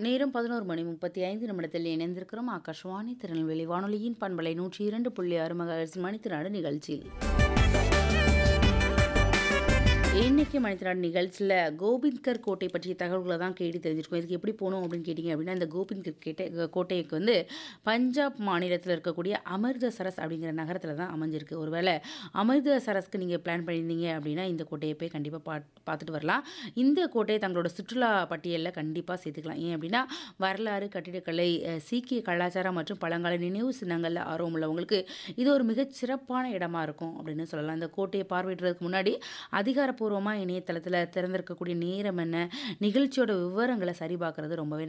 நேரம் 11 மணி 35 நிமிடத்தில் இணைந்திருக்கிறோம். ஆகாஷவாணி திருநெல்வேலி வானொலியின் பண்பலை 102.6 மெகாஹெர்ட்ஸ் மணித்திராடு நிகழ்ச்சியில். இன்னைக்கு மணித்திராடு நிகழ்ச்சியில கோபிந்த்கர் கோட்டை பற்றிய தகவல்கள தான் கேட்டு தெரிஞ்சிருக்கோம். இதுக்கு எப்படி போணும் அப்படின்னு கேட்டீங்க அப்படின்னா, இந்த கோபிந்த்கர் கேட்டை கோட்டைக்கு வந்து பஞ்சாப் மாநிலத்தில இருக்கக்கூடிய அமிர்தசரஸ் அப்படிங்கிற நகரத்தில தான் அமைஞ்சிருக்கு. ஒருவேளை அமிர்தசரஸ்க்கு நீங்க பிளான் பண்ணியிருந்தீங்க அப்படின்னா, இந்த கோட்டைய போய் கண்டிப்பா பாத் பார்த்துட்டு வரலாம். இந்த கோட்டைய தங்களோட சுற்றுலா பட்டியல்ல கண்டிப்பா சேர்த்துக்கலாம். ஏன் அப்படின்னா, வரலாறு, கட்டிடக்கலை, அ சீக்கிய கலாச்சாரம் மற்றும் பழங்கால நினைவு சின்னங்கள்ல ஆர்வம் உள்ளவங்களுக்கு இது ஒரு மிகச் சிறப்பான இடமா இருக்கும் அப்படின்னு சொல்லலாம். இந்த கோட்டைய பார்வையிடுறதுக்கு முன்னாடி அதிகாரப்பூர்வமா இணையதளத்தில திறந்திருக்கக்கூடிய நேரம் என்ன, நிகழ்ச்சியோட விவரங்கள சரிபார்க்கிறது ரொம்பவே